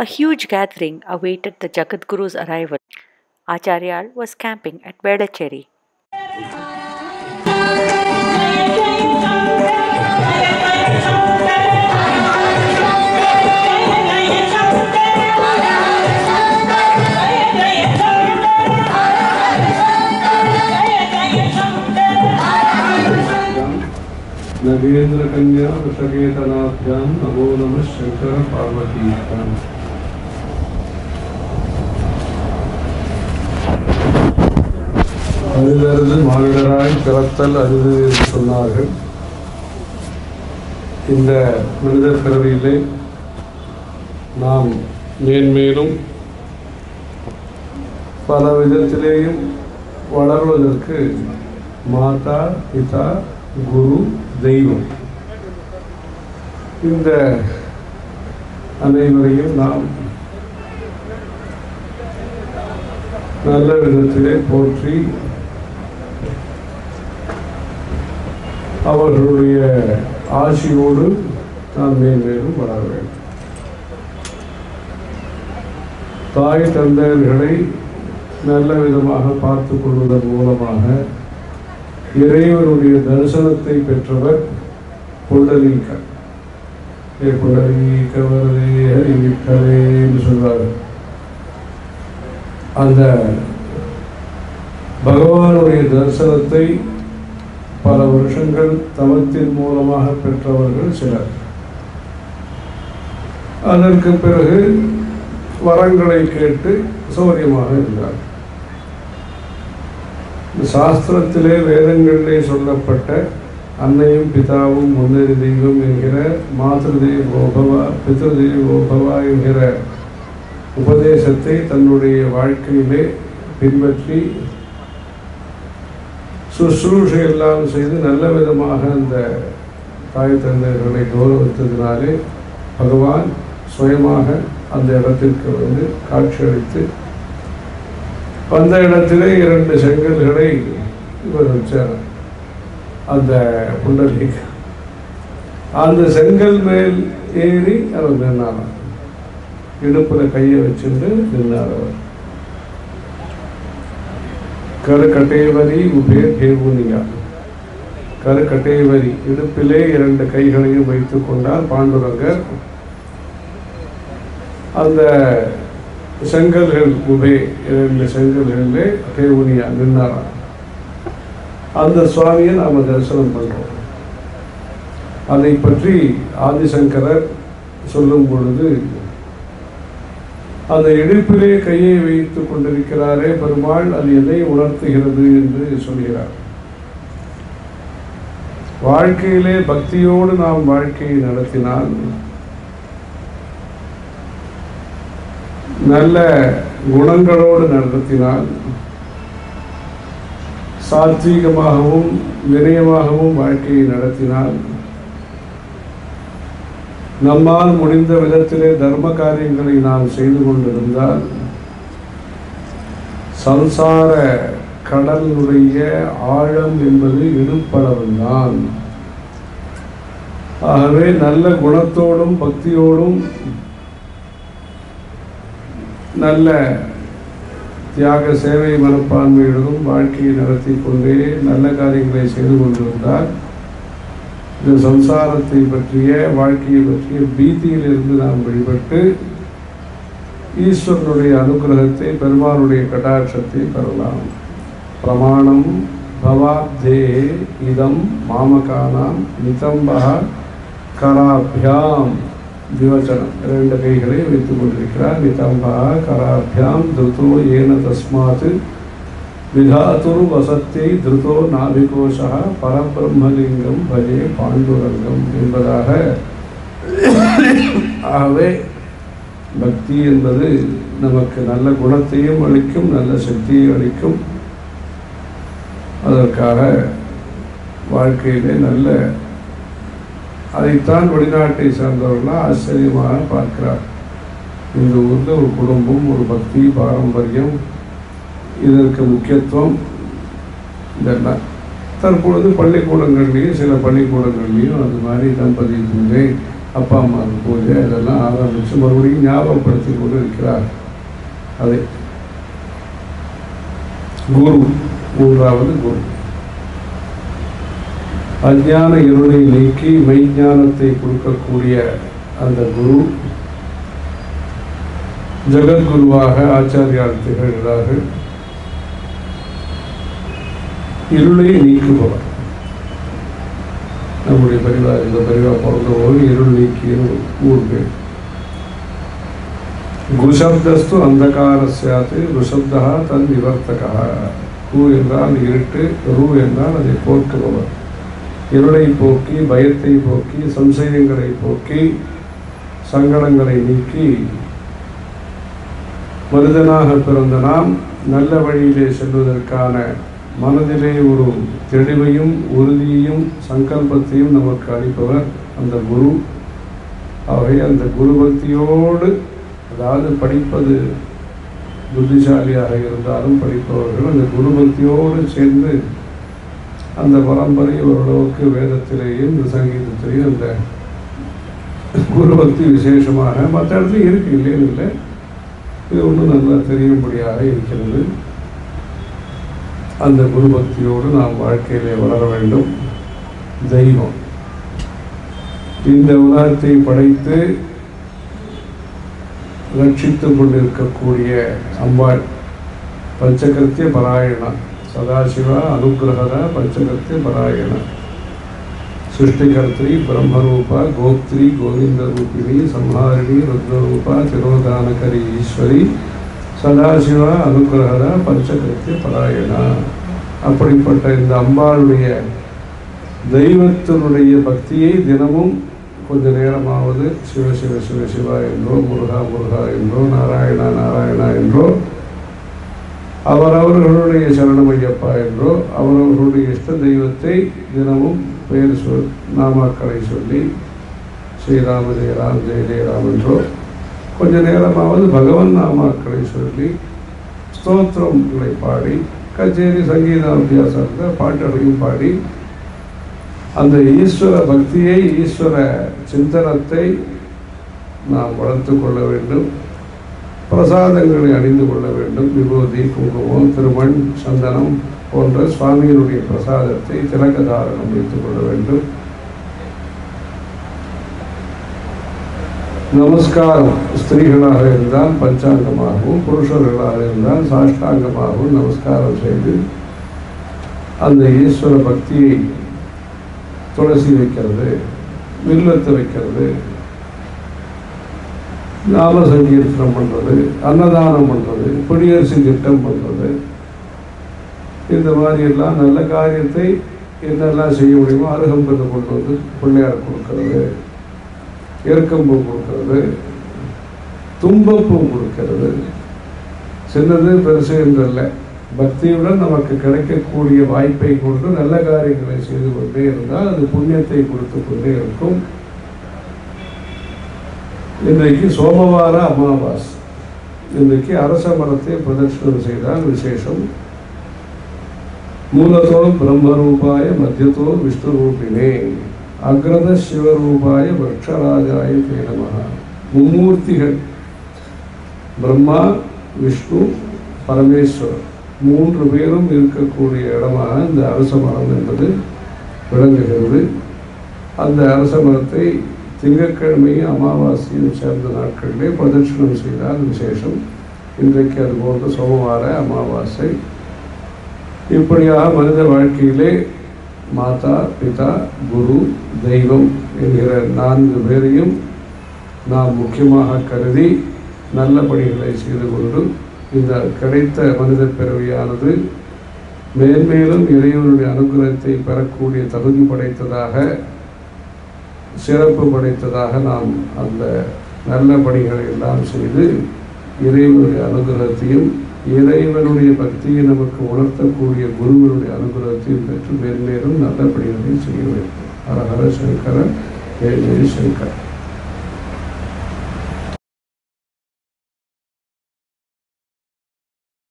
A huge gathering awaited the Jagadguru's arrival. Acharyal was camping at Vedacheri. Nagendra कन्या वृषकेतनाभ्याम नमो नमः शंकर पार्वती அரிதறிது மானிடராய் பிறத்தல் அரிது என்று சொன்னார்கள் இந்த மனித பிறவியிலே நாம் மேன்மேலும் பல விதத்திலேயும் வளர்வதற்கு மாதா பிதா குரு தெய்வம் இந்த அனைவரையும் நாம் நல்ல விதத்திலே போற்றி அவர்களுடைய ஆசியோடு நாம் மேன்மேலும் வளர வேண்டும் தாய் தந்தையர்களை நல்ல விதமாக பார்த்துக் கொள்வதன் மூலமாக இறைவனுடைய தரிசனத்தை பெற்றவர் புண்டலீக ஏ புண்டலீக வரதே ஹரிவிட்டலே என்று சொல்வார் அந்த பகவானுடைய தரிசனத்தை பல வருஷங்கள் தவத்தின் மூலமாக பெற்றவர்கள் சிலர் அதற்கு பிறகு வரங்களை கேட்டு சௌரியமாக இருந்தார் இந்த சாஸ்திரத்திலே வேதங்களிலே சொல்லப்பட்ட அன்னையும் பிதாவும் முன்னேறி தெய்வம் என்கிற மாதృதேவோபவா பித்ருதேவோபவா என்கிற உபதேசத்தை தன்னுடைய வாழ்க்கையிலே பின்பற்றி சுশ্ரூஷை எல்லாம் செய்து நல்ல விதமாக அந்த தாய் தந்தையர்களை கௌரவித்ததினாலே பகவான் சுயமாக அந்த இடத்திற்கு வந்து காட்சியளித்து வந்த இடத்திலே இரண்டு செங்கல்களை இவர் வச்சார் அந்த புண்டலிக் அந்த செங்கல் மேல் ஏறி அவர் நின்னாராம் இடுப்புல கையை வச்சுட்டு நின்னார் அவர் கருக்கட்டைவரி உபே பேவுனியா கருக்கட்டைவரி இடுப்பிலே இரண்டு கைகளையும் வைத்துக் கொண்டார் பாண்டுரங்கர் அந்த செங்கல்கள் உபே இரண்டு செங்கல்களிலே பேவுனியா நின்னாராம் அந்த சுவாமியை நாம் தரிசனம் பண்றோம் அதை பற்றி ஆதிசங்கரர் சொல்லும் பொழுது அந்த இடுப்பிலே கையை வைத்துக் கொண்டிருக்கிறாரே பெருமாள் அது எதை உணர்த்துகிறது என்று சொல்கிறார் வாழ்க்கையிலே பக்தியோடு நாம் வாழ்க்கையை நடத்தினால் நல்ல குணங்களோடு நடத்தினால் சாத்வீகமாகவும் வினயமாகவும் வாழ்க்கையை நடத்தினால் நம்மால் முடிந்த விதத்திலே தர்ம காரியங்களை நாம் செய்து கொண்டிருந்தால் சம்சார கடலுடைய ஆழம் என்பது இடுப்பளவுதான் ஆகவே நல்ல குணத்தோடும் பக்தியோடும் நல்ல தியாக சேவை மனப்பான்மையுடனும் வாழ்க்கையை நடத்தி கொண்டே நல்ல காரியங்களை செய்து கொண்டிருந்தால் இந்த சம்சாரத்தை பற்றிய வாழ்க்கையை பற்றிய பீதியிலிருந்து நாம் வழிபட்டு ஈஸ்வரனுடைய அனுகிரகத்தை பெருமானுடைய கடாட்சத்தை பெறலாம் பிரமாணம் பவாப்தே இதம் மாமகானாம் நிதம்பா கராபியாம் திவச்சனம் இரண்டு கைகளை வைத்துக் கொண்டிருக்கிறார் நிதம்பா கராபியாம் திருத்தோ ஏன தஸ்மாத் விதாத்துரு வசத்தை திருத்தோ நாபிகோஷா பரபிரம்மலிங்கம் பஜே பாண்டுரங்கம் என்பதாக ஆகவே பக்தி என்பது நமக்கு நல்ல குணத்தையும் அளிக்கும் நல்ல சக்தியை அளிக்கும் அதற்காக வாழ்க்கையிலே நல்ல அதைத்தான் வெளிநாட்டை சார்ந்தவர்களாம் ஆச்சரியமாக பார்க்கிறார் இந்த ஊரில் ஒரு குடும்பம் ஒரு பக்தி பாரம்பரியம் இதற்கு முக்கியத்துவம் இதெல்லாம் தற்பொழுது பள்ளிக்கூடங்கள்லேயும் சில பள்ளிக்கூடங்கள்லேயும் அது மாதிரி தம்பதி பூஜை அப்பா அம்மா பூஜை இதெல்லாம் ஆரம்பித்து மறுபடியும் ஞாபகப்படுத்தி கொண்டு இருக்கிறார் அதை குரு மூன்றாவது குரு அஞ்ஞான இருளை நீக்கி மெய்ஞானத்தை கொடுக்கக்கூடிய அந்த குரு ஜெகத்குருவாக ஆச்சாரியார் திகழ்கிறார்கள் இருளை நீக்குபவர் நம்முடைய பரிவார் இந்த பரிவார் பிறந்தபோது இருள் நீக்கிய ஊர்கள் குஷப்தஸ்து அந்தகார சாத்து ருஷப்தா தன் நிவர்த்தகா கு என்றால் இருட்டு ரு என்றால் அதை போக்குபவர் இருளை போக்கி பயத்தை போக்கி சம்சயங்களை போக்கி சங்கடங்களை நீக்கி மனிதனாக பிறந்த நாம் நல்ல வழியிலே செல்வதற்கான மனதிலே ஒரு தெளிவையும் உறுதியையும் சங்கல்பத்தையும் நமக்கு அளிப்பவர் அந்த குரு ஆகவே அந்த குரு பக்தியோடு அதாவது படிப்பது புத்திசாலியாக இருந்தாலும் படிப்பவர்கள் அந்த குரு பக்தியோடு சேர்ந்து அந்த பரம்பரை ஓரளவுக்கு வேதத்திலேயும் இந்த சங்கீதத்திலேயும் அந்த குரு பக்தி விசேஷமாக மற்ற இடத்துலையும் இருக்கு இல்லைன்னு இல்லை இது ஒன்றும் நல்லா தெரியும்படியாக இருக்கிறது அந்த குரு பக்தியோடு நாம் வாழ்க்கையிலே வளர வேண்டும் தெய்வம் இந்த உலகத்தை படைத்து ரட்சித்துக் கொண்டிருக்கக்கூடிய அம்பாள் பஞ்சகத்திய பராயணா சதாசிவா அனுகிரகர பஞ்சகத்திய பராயணா ಸೃಷ್ಟಿಕರ್ತ್ರಿ ಬ್ರಹ್ಮರೂಪ ಗೋಪ್ತ್ರಿ ಗೋವಿಂದ ರೂಪಿಣಿ ಸಂಹಾರಿಣಿ ರುದ್ರರೂಪ ತಿರೋಧಾನಕರಿ ஈஸ்வரி சதாசிவ அனுகிரகர பஞ்சகிருத்திய பராயண அப்படிப்பட்ட இந்த அம்பாளுடைய தெய்வத்தினுடைய பக்தியை தினமும் கொஞ்ச நேரமாவது சிவ சிவ சிவ சிவா என்றோ முருகா முருகா என்றோ நாராயணா நாராயணா என்றோ அவரவர்களுடைய சரணமையப்பா என்றோ அவரவர்களுடைய இஷ்ட தெய்வத்தை தினமும் பெயர் சொல் நாமாக்களை சொல்லி ஸ்ரீராம ஜெயராம் ஜெய ஜெயராம் என்றோ கொஞ்ச நேரமாவது பகவன் நாமாக்களை சொல்லி ஸ்தோத்திரங்களை பாடி கச்சேரி சங்கீத அபியாசத்தை பாட்டடையும் பாடி அந்த ஈஸ்வர பக்தியை ஈஸ்வர சிந்தனத்தை நாம் வளர்த்து கொள்ள வேண்டும் பிரசாதங்களை அணிந்து கொள்ள வேண்டும் விபூதி குங்குமம் திருமண் சந்தனம் போன்ற சுவாமியினுடைய பிரசாதத்தை திலகதாரணம் வைத்துக் கொள்ள வேண்டும் நமஸ்காரம் ஸ்திரீகளாக இருந்தால் பஞ்சாங்கமாகவும் புருஷர்களாக இருந்தால் சாஷ்டாங்கமாகவும் நமஸ்காரம் செய்து அந்த ஈஸ்வர பக்தியை துளசி வைக்கிறது வில்லத்தை வைக்கிறது நாம சங்கீர்த்தனம் பண்ணுறது அன்னதானம் பண்ணுறது குடியரசு திட்டம் பண்ணுறது இந்த மாதிரி எல்லாம் நல்ல காரியத்தை என்னெல்லாம் செய்ய முடியுமோ அருகம்புல்லை கொண்டு வந்து பிள்ளையார் கொடுக்கறது எருக்கம்பூ கொடுக்கறது தும்பப்பூ கொடுக்கறது சின்னது பெருசு என்றல்ல பக்தியுடன் நமக்கு கிடைக்கக்கூடிய வாய்ப்பை கொண்டு நல்ல காரியங்களை செய்து கொண்டே இருந்தால் அது புண்ணியத்தை கொடுத்து கொண்டே இருக்கும் இன்றைக்கு சோமவார அமாவாசை இன்றைக்கு அரச மரத்தை பிரதட்சணம் செய்தால் விசேஷம் மூலத்தோ பிரம்மரூபாய மத்தியத்தோ விஷ்ணு ரூபிணே அக்ரத சிவரூபாய விரக்ஷராஜாய தே நமः மும்மூர்த்திகள் பிரம்மா விஷ்ணு பரமேஸ்வரர் மூன்று பேரும் இருக்கக்கூடிய இடமாக இந்த அரச மரம் என்பது விளங்குகிறது அந்த அரச மரத்தை திங்கட்கிழமையும் அமாவாசையும் சேர்ந்த நாட்களிலே பிரதட்சணம் செய்தால் விசேஷம் இன்றைக்கு அது போன்ற சோமவார அமாவாசை இப்படியாக மனித வாழ்க்கையிலே மாதா பிதா குரு தெய்வம் என்கிற நான்கு பேரையும் நாம் முக்கியமாக கருதி நல்ல பணிகளை செய்து கொண்டு இந்த கிடைத்த மனித பிறவியானது மேன்மேலும் இறைவனுடைய அனுகிரகத்தை பெறக்கூடிய தகுதி படைத்ததாக சிறப்பு படைத்ததாக நாம் அந்த நல்ல பணிகளை எல்லாம் செய்து இறைவனுடைய அனுகிரகத்தையும் இறைவனுடைய பக்தியை நமக்கு உணர்த்தக்கூடிய குருவனுடைய அனுகிரகத்தையும் பெற்று மேன்மேலும் நல்ல பணிகளை செய்ய வேண்டும் ஹர ஹர சங்கர ஜெய ஜெய சங்கர்